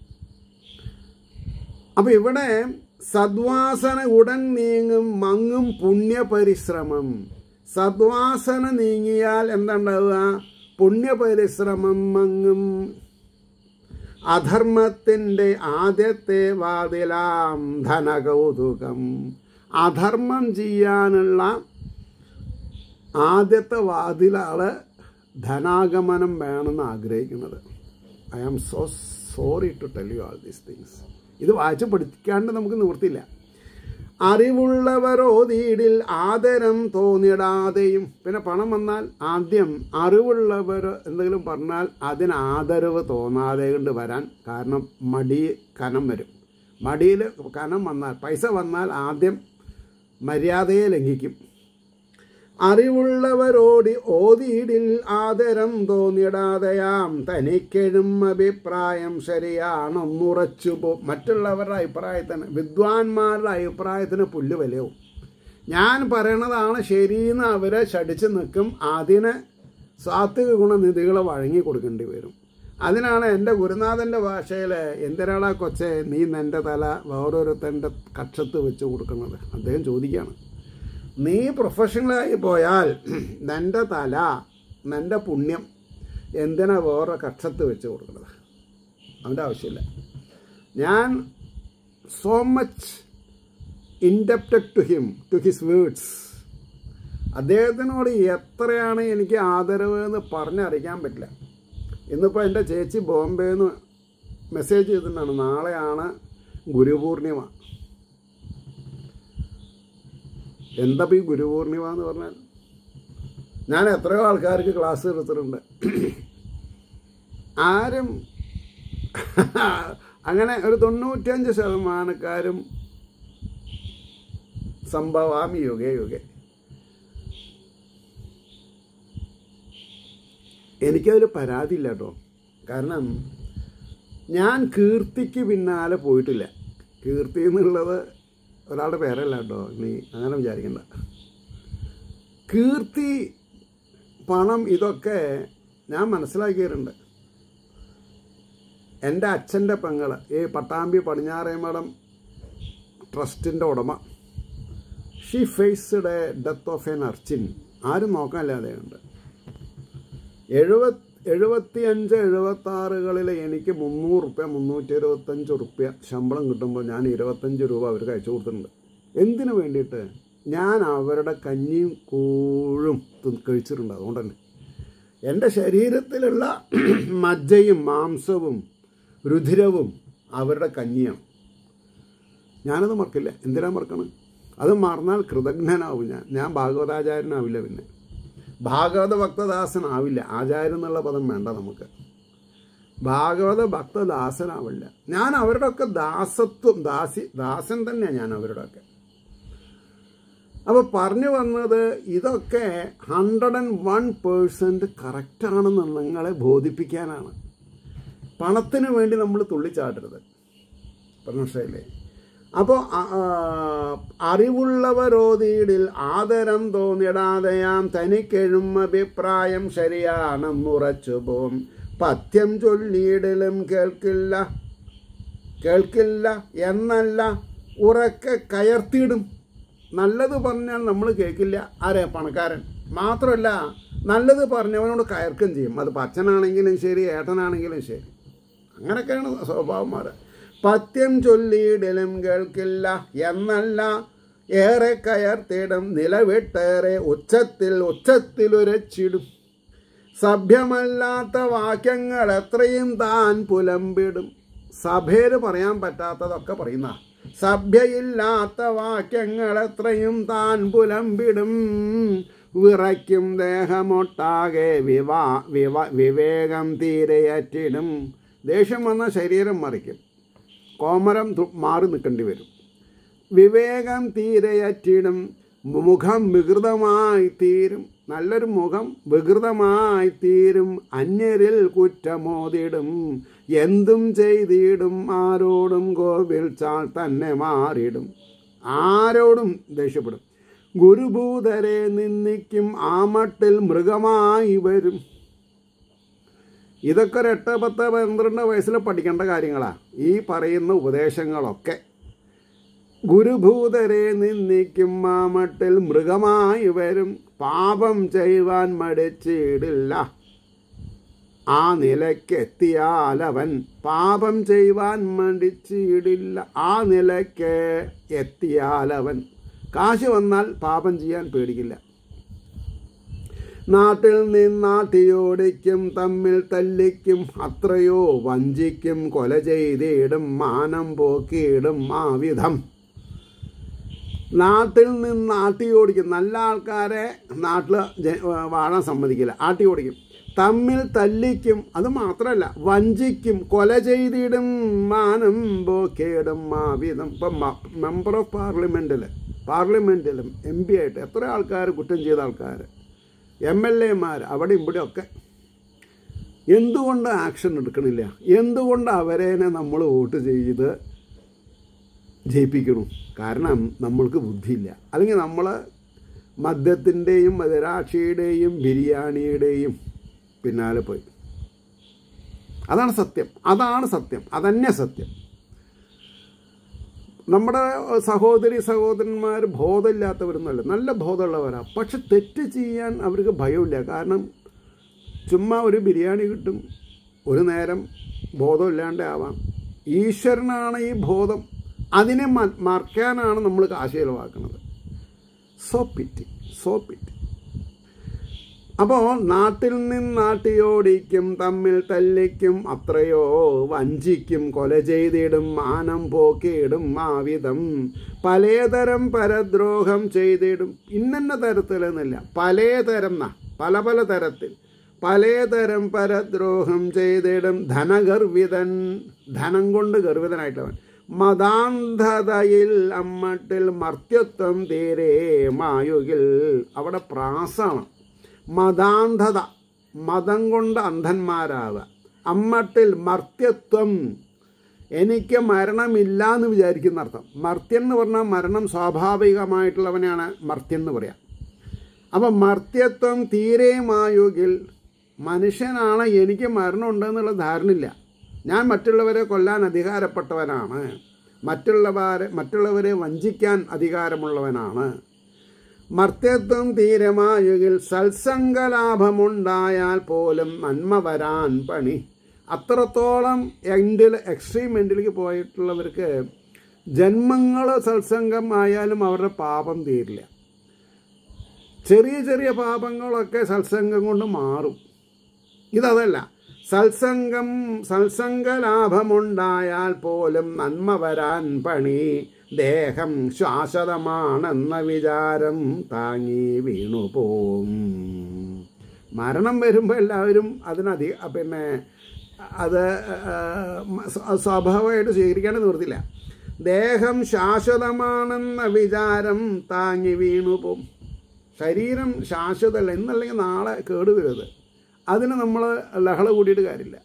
അപ്പം ഇവിടെ സദ്വാസന ഉടൻ നീങ്ങും മങ്ങും പുണ്യപരിശ്രമം സദ്വാസന നീങ്ങിയാൽ എന്താണ്ടാവുക പുണ്യപരിശ്രമം മങ്ങും അധർമ്മത്തിൻ്റെ ആദ്യത്തെ വാതിലാം ധനകൗതുകം അധർമ്മം ചെയ്യാനുള്ള ആദ്യത്തെ വാതിലാണ് ധനാഗമനം വേണമെന്ന് ആഗ്രഹിക്കുന്നത് I am so sorry to tell you all these things ഇത് വായിച്ച് പഠിക്കാണ്ട് നമുക്ക് നിവൃത്തിയില്ല അറിവുള്ളവരോതീടിൽ ആദരം തോന്നിടാതെയും പിന്നെ പണം വന്നാൽ ആദ്യം അറിവുള്ളവർ എന്തെങ്കിലും പറഞ്ഞാൽ അതിന് ആദരവ് തോന്നാതെ കൊണ്ട് വരാൻ കാരണം മടി കനം വരും മടിയിൽ കനം വന്നാൽ പൈസ വന്നാൽ ആദ്യം മര്യാദയെ ലംഘിക്കും അറിവുള്ളവരോടി ഓതിയിടിൽ ആദരം തോന്നിടാതെയാം തനിക്കെഴും അഭിപ്രായം ശരിയാണെന്നുറച്ചു പോ മറ്റുള്ളവരുടെ അഭിപ്രായത്തിന് വിദ്വാൻമാരുടെ അഭിപ്രായത്തിന് പുല്ല് വിലയാവും ഞാൻ പറയണതാണ് ശരിയെന്ന് അവരെ ശടിച്ച് നിൽക്കും അതിന് സാത്വിക ഗുണനിധികളെ വഴങ്ങി കൊടുക്കേണ്ടി വരും അതിനാണ് എൻ്റെ ഗുരുനാഥൻ്റെ ഭാഷയിൽ എന്തിനാടാ കൊച്ചെ നീ നിൻ്റെ തല വേറൊരുത്തൻ്റെ കക്ഷത്ത് വെച്ച് കൊടുക്കുന്നത് അദ്ദേഹം ചോദിക്കുകയാണ് നീ പ്രൊഫഷണലായി പോയാൽ നിൻ്റെ തല നിൻ്റെ പുണ്യം എന്തിനാ വേറെ കക്ഷത്ത് വെച്ച് കൊടുക്കുന്നത് അവൻ്റെ ആവശ്യമില്ല ഞാൻ so much indebted to him to his words അദ്ദേഹത്തിനോട് എത്രയാണ് എനിക്ക് ആദരവ് എന്ന് പറഞ്ഞറിയിക്കാൻ പറ്റില്ല ഇന്നിപ്പോൾ എൻ്റെ ചേച്ചി ബോംബെയിൽ നിന്ന് മെസ്സേജ് ചെയ്തിട്ടുണ്ടാണ് നാളെയാണ് ഗുരുപൂർണിമ എന്താ ഈ ഗുരുപൂർണിമ എന്ന് പറഞ്ഞാൽ ഞാൻ എത്രയോ ആൾക്കാർക്ക് ക്ലാസ് എടുത്തിട്ടുണ്ട് ആരും അങ്ങനെ ഒരു തൊണ്ണൂറ്റഞ്ച് ശതമാനക്കാരും സംഭവാമി യുഗേ യുഗേ എനിക്കതിൽ പരാതിയില്ല കേട്ടോ കാരണം ഞാൻ കീർത്തിക്ക് പിന്നാലെ പോയിട്ടില്ല കീർത്തി എന്നുള്ളത് ഒരാളുടെ പേരല്ല കേട്ടോ നീ അങ്ങനെ വിചാരിക്കണ്ട കീർത്തി പണം ഇതൊക്കെ ഞാൻ മനസ്സിലാക്കിയിട്ടുണ്ട് എൻ്റെ അച്ഛൻ്റെ പെങ്ങൾ ഈ പട്ടാമ്പി പടിഞ്ഞാറേമഠം ട്രസ്റ്റിൻ്റെ ഉടമ she faced a death of an urchin ആരും നോക്കാനില്ലാതെയുണ്ട് എഴുപത് എഴുപത്തി അഞ്ച് എഴുപത്തി ആറുകളിൽ എനിക്ക് മുന്നൂറ് റുപ്യ മുന്നൂറ്റി ഇരുപത്തഞ്ച് റുപ്യ ശമ്പളം കിട്ടുമ്പോൾ ഞാൻ ഇരുപത്തഞ്ച് രൂപ അവർക്ക് അയച്ചു കൊടുത്തിട്ടുണ്ട് എന്തിനു വേണ്ടിയിട്ട് ഞാൻ അവരുടെ കഞ്ഞിയും കൂഴും തി- കഴിച്ചിട്ടുണ്ട് അതുകൊണ്ട് തന്നെ എൻ്റെ ശരീരത്തിലുള്ള മജ്ജയും മാംസവും രുധിരവും അവരുടെ കഞ്ഞിയാണ് ഞാനത് മറക്കില്ല എന്തിനാ മറക്കണം അത് മറന്നാൽ കൃതജ്ഞനാവും ഞാൻ ഞാൻ ഭാഗവതാചാര്യനാവില്ല പിന്നെ ഭാഗവത ഭക്തദാസനാവില്ല ആചാര്യൻ എന്നുള്ള പദം വേണ്ട നമുക്ക് ഭാഗവത ഭക്തദാസനാവില്ല ഞാൻ അവരുടെ ഒക്കെ ദാസത്വം ദാസി ദാസൻ തന്നെയാണ് ഞാൻ അവരുടെ ഒക്കെ അപ്പോൾ പറഞ്ഞു വന്നത് ഇതൊക്കെ ഹൺഡ്രഡ് ആൻഡ് വൺ പേഴ്സൻറ്റ് കറക്റ്റാണെന്ന് നിങ്ങളെ ബോധിപ്പിക്കാനാണ് പണത്തിന് വേണ്ടി നമ്മൾ തുള്ളിച്ചാട്ടരുത് മനസ്സിലായില്ലേ അപ്പോൾ അറിവുള്ളവരോതിയിടിൽ ആദരം തോന്നിടാതെയാം തനിക്കെഴും അഭിപ്രായം ശരിയാണെന്നുറച്ചു പോം പഥ്യം ചൊല്ലിയിടലും കേൾക്കില്ല കേൾക്കില്ല എന്നല്ല ഉറക്കെ കയർത്തിയിടും നല്ലത് പറഞ്ഞാൽ നമ്മൾ കേൾക്കില്ല ആരെ പണക്കാരൻ മാത്രമല്ല നല്ലത് പറഞ്ഞവനോട് കയർക്കും ചെയ്യും അത് പച്ചനാണെങ്കിലും ശരി ഏട്ടനാണെങ്കിലും ശരി അങ്ങനെയൊക്കെയാണ് സ്വഭാവന്മാർ പഥ്യം ചൊല്ലിയിടലും കേൾക്കില്ല എന്നല്ല ഏറെ കയർത്തിടും നിലവിട്ടേറെ ഉച്ചത്തിൽ ഉച്ചത്തിലുരച്ചിടും സഭ്യമല്ലാത്ത വാക്യങ്ങൾ എത്രയും താൻ പുലമ്പിടും സഭയിൽ പറയാൻ പറ്റാത്തതൊക്കെ പറയുന്ന സഭ്യയില്ലാത്ത വാക്യങ്ങൾ എത്രയും താൻ പുലമ്പിടും വിറയ്ക്കും ദേഹമൊട്ടാകെ വിവാ വിവ വിവേകം തീരെയറ്റിടും ദേഷ്യം വന്ന ശരീരം മറിക്കും കോമരം തു- മാറി നിൽക്കേണ്ടി വരും വിവേകം തീരെയറ്റിടും മുഖം വികൃതമായി തീരും നല്ലൊരു മുഖം വികൃതമായി തീരും അന്യരിൽ കുറ്റമോതിടും എന്തും ചെയ്തിടും ആരോടും കോപിൽച്ചാൽ തന്നെ മാറിയിടും ആരോടും ദേഷ്യപ്പെടും ഗുരുഭൂതരെ നിന്ദിക്കും ആ മട്ടിൽ മൃഗമായി വരും ഇതൊക്കെ ഒരു എട്ട് പത്ത് പന്ത്രണ്ട് വയസ്സിൽ പഠിക്കേണ്ട കാര്യങ്ങളാണ് ഈ പറയുന്ന ഉപദേശങ്ങളൊക്കെ ഗുരുഭൂതരെ നിന്ദിക്കും മാമട്ടിൽ മൃഗമായി വരും പാപം ചെയ്യുവാൻ മടിച്ചിടില്ല ആ നിലയ്ക്ക് എത്തിയാൽ അവൻ പാപം ചെയ്യുവാൻ മടിച്ചിടില്ല ആ നിലയ്ക്ക് എത്തിയാൽ അവൻ കാശ് വന്നാൽ പാപം ചെയ്യാൻ പേടിക്കില്ല നാട്ടിൽ നിന്നാട്ടിയോടിക്കും തമ്മിൽ തല്ലിക്കും അത്രയോ വഞ്ചിക്കും കൊല ചെയ്തിടും മാനം പോക്കിയിടും ആ വിധം നാട്ടിൽ നിന്ന് ആട്ടി ഓടിക്കും നല്ല ആൾക്കാരെ നാട്ടിൽ ജ- വാഴാൻ സമ്മതിക്കില്ല ആട്ടി ഓടിക്കും തമ്മിൽ തല്ലിക്കും അത് മാത്രമല്ല വഞ്ചിക്കും കൊല ചെയ്തിടും മാനം പോക്കേടും മാവിധം ഇപ്പം മെമ്പർ ഓഫ് പാർലമെൻറ്റിൽ പാർലമെൻറ്റിലും എം പി ആയിട്ട് എത്ര ആൾക്കാർ കുറ്റം ചെയ്ത ആൾക്കാർ എം എൽ എമാർ അവിടെ ഇവിടെ ഒക്കെ എന്തുകൊണ്ട് ആക്ഷൻ എടുക്കണില്ല എന്തുകൊണ്ട് അവരേനെ നമ്മൾ വോട്ട് ചെയ്ത് ജയിപ്പിക്കണം കാരണം നമ്മൾക്ക് ബുദ്ധിയില്ല അല്ലെങ്കിൽ നമ്മൾ മദ്യത്തിൻ്റെയും മദരാക്ഷിയുടെയും ബിരിയാണിയുടെയും പിന്നാലെ പോയി അതാണ് സത്യം അതാണ് സത്യം അതന്നെ സത്യം നമ്മുടെ സഹോദരി സഹോദരന്മാർ ബോധമില്ലാത്തവരൊന്നുമല്ല നല്ല ബോധമുള്ളവരാണ് പക്ഷെ തെറ്റ് ചെയ്യാൻ അവർക്ക് ഭയമില്ല കാരണം ചുമ്മാ ഒരു ബിരിയാണി കിട്ടും ഒരു നേരം ബോധമില്ലാണ്ട് ആവാം ഈശ്വരനാണ് ഈ ബോധം അതിനെ മ- മറക്കാനാണ് നമ്മൾ കാശ് ചിലവാക്കുന്നത് സോ പിറ്റി സോ പിറ്റി അപ്പോൾ നാട്ടിൽ നിന്നാട്ടിയോടിക്കും തമ്മിൽ തല്ലിക്കും അത്രയോ വഞ്ചിക്കും കൊല ചെയ്തിടും മാനം പോക്കിയിടും ആവിധം പലതരം പരദ്രോഹം ചെയ്തിടും ഇന്നന്ന തരത്തിലെന്നില്ല പലതരം ന്നാ പല പല തരത്തിൽ പലതരം പരദ്രോഹം ചെയ്തിടും ധനഗർവിതൻ ധനം കൊണ്ട് ഗർവിതനായിട്ടവൻ മതാന്ധതയിൽ അമ്മട്ടിൽ മർത്യത്വം തീരെ മായുകിൽ അവിടെ പ്രാസാണ് മതാന്ധത മതം കൊണ്ട് അന്ധന്മാരാവുക അമ്മട്ടിൽ മർത്യത്വം എനിക്ക് മരണമില്ല എന്ന് വിചാരിക്കുന്ന അർത്ഥം മർത്യൻ എന്ന് പറഞ്ഞാൽ മരണം സ്വാഭാവികമായിട്ടുള്ളവനെയാണ് മർത്യൻ എന്ന് പറയാം അപ്പം മർത്യത്വം തീരെയുമായുകിൽ മനുഷ്യനാണ് എനിക്ക് മരണമുണ്ടെന്നുള്ള ധാരണയില്ല ഞാൻ മറ്റുള്ളവരെ കൊല്ലാൻ അധികാരപ്പെട്ടവനാണ് മറ്റുള്ളവരെ മറ്റുള്ളവരെ വഞ്ചിക്കാൻ അധികാരമുള്ളവനാണ് മർത്യത്വം തീരമായുകിൽ സത്സംഗലാഭമുണ്ടായാൽ പോലും നന്മ വരാൻ പണി അത്രത്തോളം എൻഡിൽ എക്സ്ട്രീം എൻഡിലേക്ക് പോയിട്ടുള്ളവർക്ക് ജന്മങ്ങൾ സത്സംഗം ആയാലും അവരുടെ പാപം തീരില്ല ചെറിയ ചെറിയ പാപങ്ങളൊക്കെ സത്സംഗം കൊണ്ട് മാറും ഇതതല്ല സത്സംഗം സത്സംഗലാഭമുണ്ടായാൽ പോലും നന്മ വരാൻ പണി ദേഹം ശാശ്വതമാണെന്ന വിചാരം താങ്ങി വീണുപോവും മരണം വരുമ്പോൾ എല്ലാവരും അതിനധി പിന്നെ അത് സ്വാഭാവികമായിട്ട് സ്വീകരിക്കാൻ നിവൃത്തില്ല ദേഹം ശാശ്വതമാണെന്ന വിചാരം താങ്ങി വീണുപോവും ശരീരം ശാശ്വതമല്ല ഇന്നല്ലെങ്കിൽ നാളെ കേടുവരുത് അതിന് നമ്മൾ ലഹള കൂടിയിട്ട് കാര്യമില്ല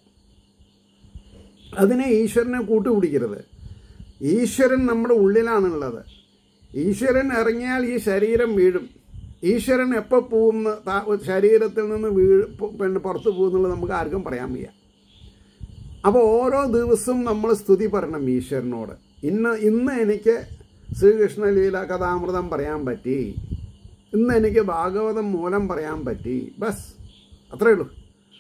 അതിനെ ഈശ്വരനെ കൂട്ടുപിടിക്കരുത് ഈശ്വരൻ നമ്മുടെ ഉള്ളിലാണുള്ളത് ഈശ്വരൻ ഇറങ്ങിയാൽ ഈ ശരീരം വീഴും ഈശ്വരൻ എപ്പോൾ പോകുന്ന ശരീരത്തിൽ നിന്ന് വീഴ് പിന്നെ പുറത്ത് പോകുന്നുള്ളത് നമുക്ക് ആർക്കും പറയാൻ വയ്യ അപ്പോൾ ഓരോ ദിവസവും നമ്മൾ സ്തുതി പറയണം ഈശ്വരനോട് ഇന്ന് ഇന്ന് എനിക്ക് ശ്രീകൃഷ്ണ ലീല കഥാമൃതം പറയാൻ പറ്റി ഇന്ന് എനിക്ക് ഭാഗവതം മൂലം പറയാൻ പറ്റി ബസ് അത്രയേ ഉള്ളൂ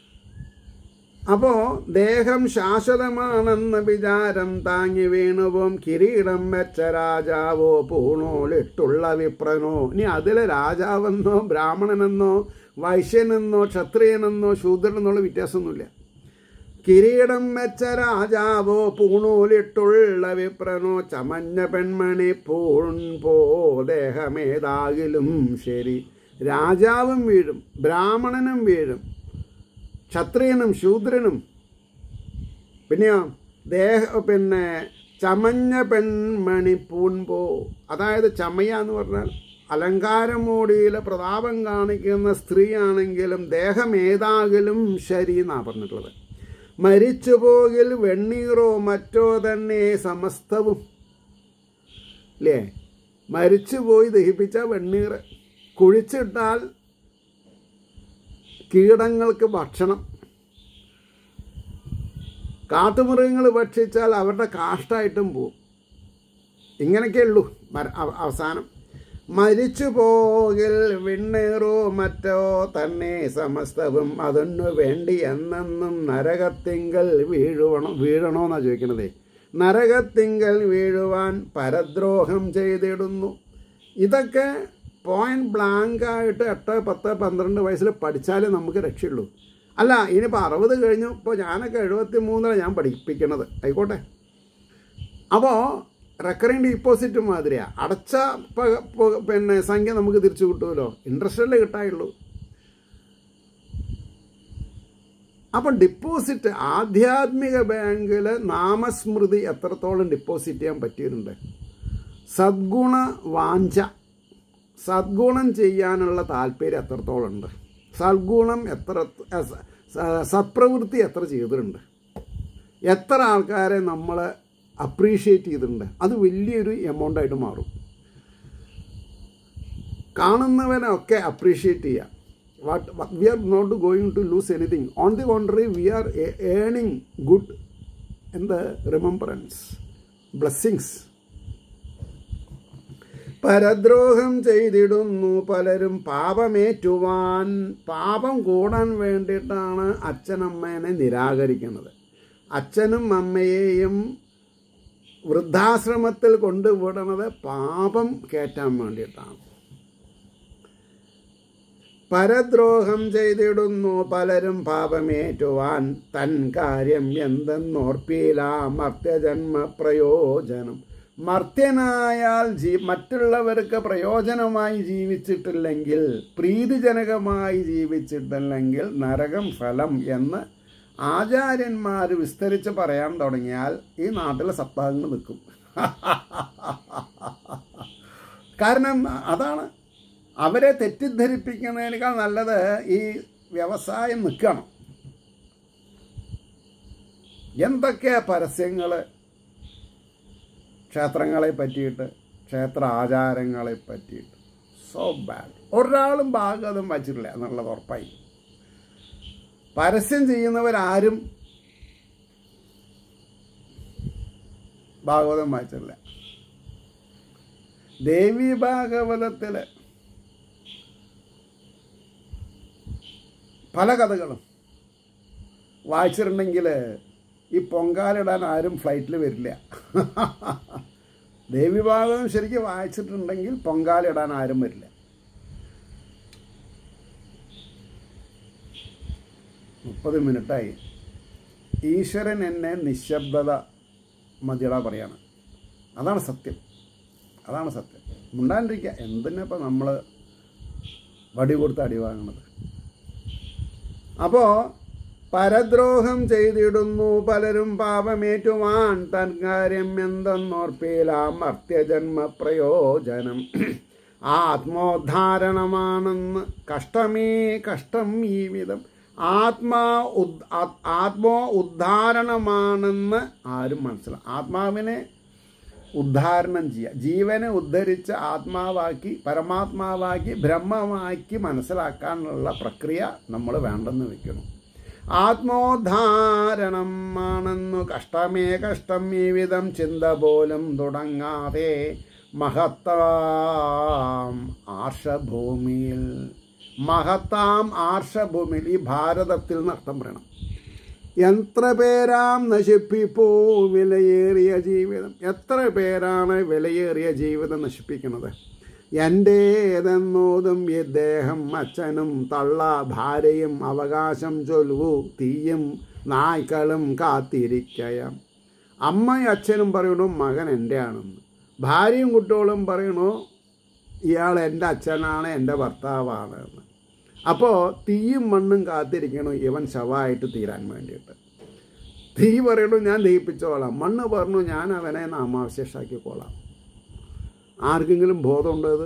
അപ്പോൾ ദേഹം ശാശ്വതമാണെന്ന വിചാരം താങ്ങി വീണുവും കിരീടം വെച്ച രാജാവോ പൂണോലിട്ടുള്ള വിപ്രനോ ഇനി അതിലെ രാജാവെന്നോ ബ്രാഹ്മണനെന്നോ വൈശ്യനെന്നോ ക്ഷത്രിയനെന്നോ ശൂദ്രനെന്നുള്ള വ്യത്യാസമൊന്നുമില്ല കിരീടം വെച്ച രാജാവോ പൂണൂലിട്ടുള്ള വിപ്രനോ ചമഞ്ഞ പെൺമണി പൂൺ പോ ദേഹമേതാകിലും ശരി രാജാവും വീഴും ബ്രാഹ്മണനും വീഴും ക്ഷത്രിയനും ശൂദ്രനും പിന്നെയോ ദേഹ പിന്നെ ചമഞ്ഞ പെൺമണി പൂൺപോ അതായത് ചമയ എന്ന് പറഞ്ഞാൽ അലങ്കാരമോടിയിലെ പ്രതാപം കാണിക്കുന്ന സ്ത്രീയാണെങ്കിലും ദേഹം ഏതാകിലും ശരി എന്നാണ് പറഞ്ഞിട്ടുള്ളത് മരിച്ചുപോകിൽ വെണ്ണീറോ മറ്റോ തന്നെ സമസ്തവും അല്ലേ മരിച്ചുപോയി ദഹിപ്പിച്ച വെണ്ണീർ കുഴിച്ചിട്ടാൽ കീടങ്ങൾക്ക് ഭക്ഷണം കാട്ടുമൃഗങ്ങൾ ഭക്ഷിച്ചാൽ അവരുടെ കാഷ്ടായിട്ടും പോവും ഇങ്ങനെയൊക്കെ ഉള്ളൂ അവസാനം മരിച്ചു പോകിൽ വിണ്ണേറോ മറ്റോ തന്നെ സമസ്തവും അതിനു വേണ്ടി എന്നെന്നും നരകത്തിങ്കൽ വീഴുവണം വീഴണോ എന്നാണ് ചോദിക്കണതേ നരകത്തിങ്കൽ വീഴുവാൻ പരദ്രോഹം ചെയ്തിടുന്നു ഇതൊക്കെ പോയിന്റ് ബ്ലാങ്ക് ആയിട്ട് എട്ട് പത്ത് പന്ത്രണ്ട് വയസ്സിൽ പഠിച്ചാലേ നമുക്ക് രക്ഷയുള്ളൂ അല്ല ഇനിയിപ്പോൾ അറുപത് കഴിഞ്ഞു ഇപ്പോൾ ഞാനൊക്കെ എഴുപത്തി മൂന്നിലാണ് ഞാൻ പഠിപ്പിക്കണത് ആയിക്കോട്ടെ അപ്പോൾ റെക്കറിങ് ഡിപ്പോസിറ്റ് മാതിരിയാണ് അടച്ച പിന്നെ സംഖ്യ നമുക്ക് തിരിച്ചു കിട്ടുമല്ലോ ഇൻട്രസ്റ്റല്ലേ കിട്ടായുള്ളൂ അപ്പം ഡിപ്പോസിറ്റ് ആധ്യാത്മിക ബാങ്കിൽ നാമസ്മൃതി എത്രത്തോളം ഡിപ്പോസിറ്റ് ചെയ്യാൻ പറ്റിയിട്ടുണ്ട് സദ്ഗുണ വാഞ്ച സദ്ഗുണം ചെയ്യാനുള്ള താല്പര്യം എത്രത്തോളം ഉണ്ട് സദ്ഗുണം എത്ര സത്പ്രവൃത്തി എത്ര ചെയ്തിട്ടുണ്ട് എത്ര ആൾക്കാരെ നമ്മൾ അപ്രീഷിയേറ്റ് ചെയ്തിട്ടുണ്ട് അത് വലിയൊരു എമൗണ്ട് ആയിട്ട് മാറും കാണുന്നവനൊക്കെ അപ്രീഷിയേറ്റ് ചെയ്യുക what we are not going to lose anything on the contrary we are ഏണിങ് ഗുഡ് എന്ത് റിമംബറൻസ് ബ്ലെസ്സിങ്സ് പരദ്രോഹം ചെയ്തിടുന്നു പലരും പാപമേറ്റുവാൻ പാപം കൂടാൻ വേണ്ടിയിട്ടാണ് അച്ഛനമ്മേനെ നിരാകരിക്കുന്നത് അച്ഛനും അമ്മയെയും വൃദ്ധാശ്രമത്തിൽ കൊണ്ടുവിടണത് പാപം കയറ്റാൻ വേണ്ടിയിട്ടാണ് പരദ്രോഹം ചെയ്തിടുന്നു പലരും പാപമേറ്റുവാൻ തൻ കാര്യം എന്തെന്നോർപ്പിയില മർത്യജന്മ പ്രയോജനം മർത്യനായാൽ ജീ മറ്റുള്ളവർക്ക് പ്രയോജനമായി ജീവിച്ചിട്ടില്ലെങ്കിൽ പ്രീതിജനകമായി ജീവിച്ചിട്ടില്ലെങ്കിൽ നരകം ഫലം എന്ന് ആചാര്യന്മാർ വിസ്തരിച്ച് പറയാൻ തുടങ്ങിയാൽ ഈ നാട്ടിലെ സപ്താഹങ്ങൾ നിൽക്കും കാരണം അതാണ് അവരെ തെറ്റിദ്ധരിപ്പിക്കുന്നതിനേക്കാൾ നല്ലത് ഈ വ്യവസായം നിൽക്കണം എന്തൊക്കെയാ പരസ്യങ്ങൾ ക്ഷേത്രങ്ങളെ പറ്റിയിട്ട് ക്ഷേത്ര ആചാരങ്ങളെ പറ്റിയിട്ട് സോ ബാഡ് ഒരാളും ഭാഗവതം വായിച്ചിട്ടില്ല എന്നുള്ളത് ഉറപ്പായി പരസ്യം ചെയ്യുന്നവരാരും ഭാഗവതം വായിച്ചിട്ടില്ല ദേവി ഭാഗവതത്തിൽ പല കഥകളും വായിച്ചിട്ടുണ്ടെങ്കിൽ ഈ പൊങ്കാലിടാൻ ആരും ഫ്ലൈറ്റിൽ വരില്ല ദേവി ഭാഗവതം ശരിക്കും വായിച്ചിട്ടുണ്ടെങ്കിൽ പൊങ്കാലിടാൻ ആരും വരില്ല മുപ്പത് മിനിറ്റായി ഈശ്വരൻ എന്നെ നിശബ്ദത മതിയട പറയാണ് അതാണ് സത്യം അതാണ് സത്യം മുണ്ടാണ്ടിരിക്കുക എന്തിനപ്പോൾ നമ്മൾ വടി കൊടുത്ത് അടി വാങ്ങണത് അപ്പോൾ പരദ്രോഹം ചെയ്തിടുന്നു പലരും പാപമേറ്റുവാൻ തൻ കാര്യം എന്തെന്നോർപ്പിലാം മർത്യജന്മ പ്രയോജനം ആത്മോദ്ധാരണമാണെന്ന് കഷ്ടമേ കഷ്ടം ഈ വിധം ആത്മാ ഉദ് ആ- ആത്മോ ഉദ്ധാരണമാണെന്ന് ആരും മനസ്സിലാക്കും ആത്മാവിനെ ഉദ്ധാരണം ചെയ്യുക ജീവനെ ഉദ്ധരിച്ച ആത്മാവാക്കി പരമാത്മാവാക്കി ബ്രഹ്മമാക്കി മനസ്സിലാക്കാനുള്ള പ്രക്രിയ നമ്മൾ വേണ്ടെന്ന് വെക്കണം ആത്മോദ്ധാരണം ആണെന്നു കഷ്ടമേ കഷ്ടം ഈ വിധം ചിന്ത പോലും തുടങ്ങാതെ മഹത്താം ആർഷഭൂമിയിൽ മഹത്താം ആർഷഭൂമിയിൽ ഈ ഭാരതത്തിൽ നഷ്ടം പറയണം എത്ര പേരാം നശിപ്പിപ്പൂ വിലയേറിയ ജീവിതം എത്ര പേരാണ് വിലയേറിയ ജീവിതം നശിപ്പിക്കുന്നത് എൻ്റേതെന്നോതും ഇദ്ദേഹം അച്ഛനും തള്ള ഭാര്യയും അവകാശം ചൊല്ലുവു തീയും നായ്ക്കളും കാത്തിരിക്കയാം അമ്മയും അച്ഛനും പറയണു മകൻ എൻ്റെ ആണെന്ന് ഭാര്യയും കുട്ടികളും പറയണു ഇയാൾ എൻ്റെ അച്ഛനാണ് എൻ്റെ ഭർത്താവാണ് എന്ന് അപ്പോൾ തീയും മണ്ണും കാത്തിരിക്കണം ഇവൻ ശവമായിട്ട് തീരാൻ വേണ്ടിയിട്ട് തീ പറയണു ഞാൻ ദഹിപ്പിച്ചോളാം മണ്ണ് പറഞ്ഞു ഞാൻ അവനെ നാമാവശേഷാക്കിക്കോളാം ആർക്കെങ്കിലും ബോധമുണ്ടോ ഇത്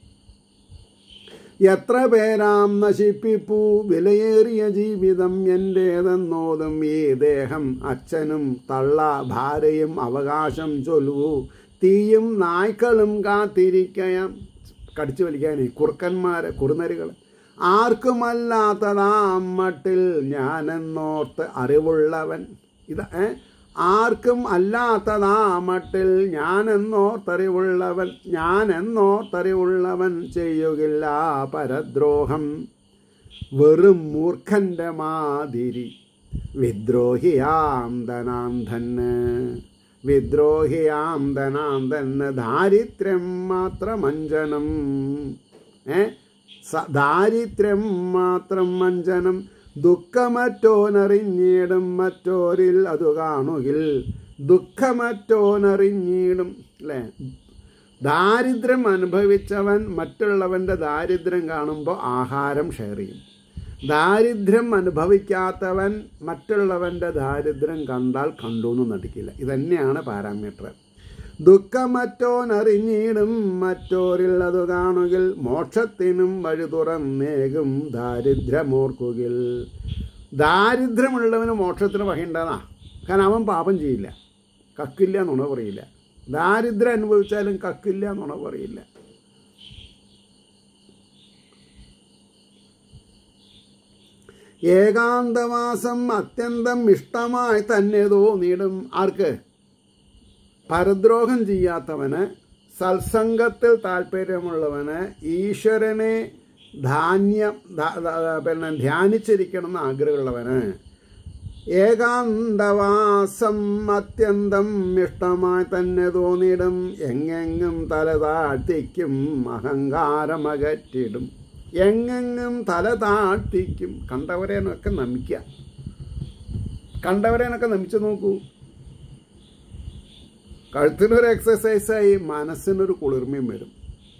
എത്ര പേരാം നശിപ്പിപ്പൂ വിലയേറിയ ജീവിതം എൻ്റേതെന്നോതും ഈ ദേഹം അച്ഛനും തള്ള ഭാര്യയും അവകാശം ചൊല്ലുവു തീയും നായ്ക്കളും കാത്തിരിക്കയാം കടിച്ചു വലിക്കാനേ കുറുക്കന്മാരെ കുറുനരികൾ ആർക്കുമല്ലാത്തതാം മട്ടിൽ ഞാനെന്നോർത്ത് അറിവുള്ളവൻ ഇത് ഏ? ആർക്കും അല്ലാത്തതാ മട്ടിൽ ഞാനെന്നോർത്തറിവുള്ളവൻ ഞാനെന്നോർത്തറിവുള്ളവൻ ചെയ്യുകില്ല പരദ്രോഹം വെറും മൂർഖന്റെ മാതിരി വിദ്രോഹിയാം ധനാന്ധന് വിദ്രോഹിയാം ധനാന്ധന് ദാരിദ്ര്യം മാത്രമഞ്ജനം ഏ സ- ദാരിദ്ര്യം മാത്രം മഞ്ജനം ദുഃഖമറ്റോനറിഞ്ഞിടും മറ്റോരിൽ അതു കാണുകിൽ ദുഃഖമറ്റോനറിഞ്ഞിടും അല്ലേ ദാരിദ്ര്യം അനുഭവിച്ചവൻ മറ്റുള്ളവൻ്റെ ദാരിദ്ര്യം കാണുമ്പോൾ ആഹാരം ഷെയർ ചെയ്യും ദാരിദ്ര്യം അനുഭവിക്കാത്തവൻ മറ്റുള്ളവൻ്റെ ദാരിദ്ര്യം കണ്ടാൽ കണ്ടു എന്ന് നടിക്കില്ല ഇതന്നെയാണ് പാരാമീറ്റർ ദുഃഖമറ്റോനറിഞ്ഞിടും മറ്റോരിൽ അതു കാണുകിൽ മോക്ഷത്തിനും വഴി തുറന്നേകും ദാരിദ്ര്യമോർക്കുകിൽ ദാരിദ്ര്യമുള്ളവന് മോക്ഷത്തിന് വഹിണ്ടതാ കാരണം അവൻ പാപം ചെയ്യില്ല കക്കില്ല എന്നുണ പറയില്ല ദാരിദ്ര്യം അനുഭവിച്ചാലും കക്കില്ല എന്നുണ പറയില്ല ഏകാന്തവാസം അത്യന്തം ഇഷ്ടമായി തന്നെ തോന്നിയിടും ആർക്ക് പരദ്രോഹം ചെയ്യാത്തവന് സത്സംഗത്തിൽ താല്പര്യമുള്ളവന് ഈശ്വരനെ ധാന്യം ധ- ധ- പിന്നെ ധ്യാനിച്ചിരിക്കണം എന്ന് ആഗ്രഹമുള്ളവന് ഏകാന്തവാസം അത്യന്തം ഇഷ്ടമായി തന്നെ തോന്നിയിടും എങ്ങെങ്ങും തല താഴ്ത്തിക്കും അഹങ്കാരമകറ്റിടും എങ്ങെങ്ങും തല താഴ്ത്തിക്കും കണ്ടവരേനൊക്കെ നമിക്കുക കണ്ടവരേനൊക്കെ നമിച്ചു നോക്കൂ കഴുത്തിനൊരു എക്സസൈസായി മനസ്സിനൊരു കുളിർമയും വരും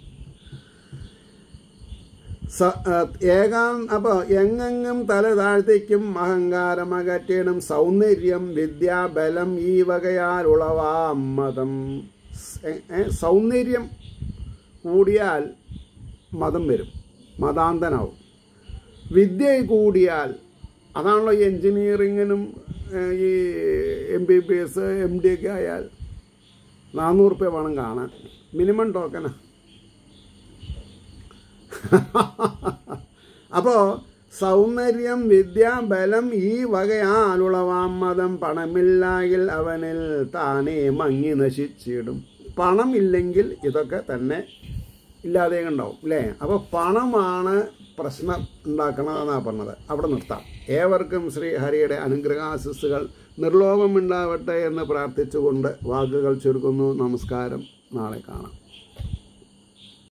സ- ആ, ഏകാം അപ്പോൾ എങ്ങെങ്ങും തല താഴ്ത്തിക്കും അഹങ്കാരം അകറ്റിടും സൗന്ദര്യം വിദ്യ ബലം ഈ വകയാൽ ഉളവാം മതം സ്- എ- എ, സൗന്ദര്യം കൂടിയാൽ മതം വരും മതാന്തനാവും വിദ്യ കൂടിയാൽ അതാണല്ലോ ഈ എൻജിനീയറിങ്ങിനും ഏഹ്, ഈ M B B S M D ഒക്കെ ആയാൽ നാനൂറ് രൂപ വേണം കാണാൻ മിനിമം ടോക്കനാ അപ്പോൾ സൗന്ദര്യം വിദ്യ ബലം ഈ വകയാലുളവാം മതം പണമില്ലാകിൽ അവനിൽ താനേ മങ്ങി നശിച്ചിടും പണം ഇല്ലെങ്കിൽ ഇതൊക്കെ തന്നെ ഇല്ലാതെ ഉണ്ടാവും അല്ലേ അപ്പോൾ പണമാണ് പ്രശ്നം ഉണ്ടാക്കണമെന്നാണ് പറഞ്ഞത് അവിടെ നിർത്താം ഏവർക്കും ശ്രീ ഹരിയുടെ അനുഗ്രഹാശിസ്സുകൾ നിർലോഭമുണ്ടാവട്ടെ എന്ന് പ്രാർത്ഥിച്ചുകൊണ്ട് വാക്കുകൾ ചുരുക്കുന്നു നമസ്കാരം നാളെ കാണാം